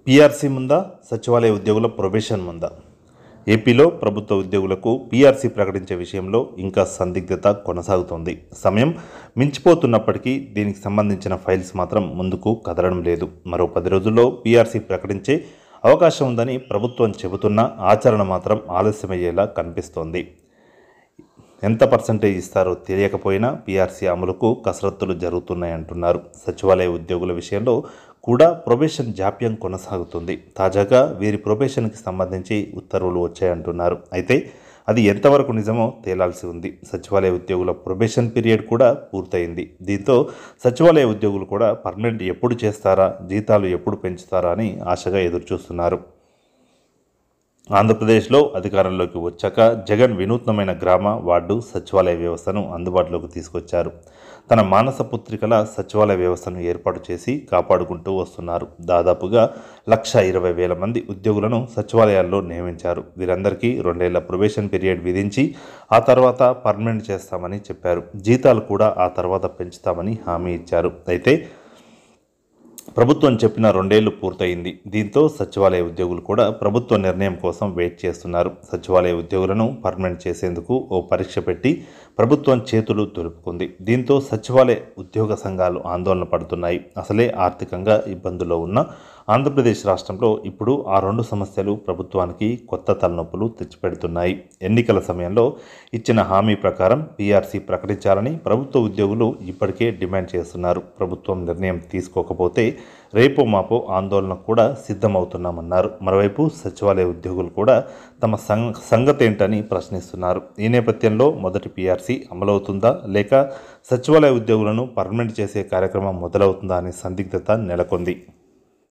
PRC ముందా సచివాలయ ఉద్యోగుల ప్రొబేషన్ ముందా ఏపీలో ప్రభుత్వ ఉద్యోగులకు పీఆర్సీ ప్రకటించే విషయంలో ఇంకా సందిగ్ధత కొనసాగుతోంది సమయం మించిపోతున్నప్పటికీ దీనికి సంబంధించిన ఫైల్స్ మాత్రం ముందుకు కదలడం లేదు మరో పది రోజుల్లో పీఆర్సీ ప్రకటించే అవకాశం ఉందని ప్రభుత్వం చెబుతున్నా ఆచరణ మాత్రం ఆలస్యమయ్యేలా కనిపిస్తోంది ఎంత పర్సంటేజ్ ఇస్తారో తెలియకపోయినా పీఆర్సీ అమలుకు కసరత్తులు జరుగుతున్నాయంటున్నారు సచివాలయ ఉద్యోగుల విషయంలో కూడా ప్రొబేషన్ జాప్యం కొనసాగుతుంది తాజాగా వీరి ప్రొబేషన్కి సంబంధించి ఉత్తర్వులు వచ్చాయంటున్నారు అయితే అది ఎంతవరకు నిజమో తేలాల్సి ఉంది సచివాలయ ఉద్యోగుల ప్రొబేషన్ పీరియడ్ కూడా పూర్తయింది దీంతో సచివాలయ ఉద్యోగులు కూడా పర్మనెంట్ ఎప్పుడు చేస్తారా జీతాలు ఎప్పుడు పెంచుతారా అని ఆశగా ఎదురుచూస్తున్నారు ఆంధ్రప్రదేశ్లో అధికారంలోకి వచ్చాక జగన్ వినూత్నమైన గ్రామ వార్డు సచివాలయ వ్యవస్థను అందుబాటులోకి తీసుకొచ్చారు తన మానస పుత్రికల సచివాలయ వ్యవస్థను ఏర్పాటు చేసి కాపాడుకుంటూ వస్తున్నారు దాదాపుగా లక్ష ఇరవై వేల మంది ఉద్యోగులను సచివాలయాల్లో నియమించారు వీరందరికీ రెండేళ్ల ప్రొబేషన్ పీరియడ్ విధించి ఆ తర్వాత పర్మనెంట్ చేస్తామని చెప్పారు జీతాలు కూడా ఆ తర్వాత పెంచుతామని హామీ ఇచ్చారు అయితే ప్రభుత్వం చెప్పిన రెండేళ్లు పూర్తయింది దీంతో సచివాలయ ఉద్యోగులు కూడా ప్రభుత్వ నిర్ణయం కోసం వెయిట్ చేస్తున్నారు సచివాలయ ఉద్యోగులను పర్మనెంట్ చేసేందుకు ఓ పరీక్ష పెట్టి ప్రభుత్వం చేతులు దులుపుకుంది దీంతో సచివాలయ ఉద్యోగ సంఘాలు ఆందోళన పడుతున్నాయి అసలే ఆర్థికంగా ఇబ్బందుల్లో ఉన్న ఆంధ్రప్రదేశ్ రాష్ట్రంలో ఇప్పుడు ఆ రెండు సమస్యలు ప్రభుత్వానికి కొత్త తలనొప్పులు తెచ్చిపెడుతున్నాయి ఎన్నికల సమయంలో ఇచ్చిన హామీ ప్రకారం పీఆర్సీ ప్రకటించాలని ప్రభుత్వ ఉద్యోగులు ఇప్పటికే డిమాండ్ చేస్తున్నారు ప్రభుత్వం నిర్ణయం తీసుకోకపోతే రేపో మాపో ఆందోళన కూడా సిద్ధమవుతున్నామన్నారు మరోవైపు సచివాలయ ఉద్యోగులు కూడా తమ సంగ సంగతి ఏంటని ప్రశ్నిస్తున్నారు ఈ నేపథ్యంలో మొదటి పీఆర్సీ అమలవుతుందా లేక సచివాలయ ఉద్యోగులను పర్మనెంట్ చేసే కార్యక్రమం మొదలవుతుందా అనే సందిగ్ధత నెలకొంది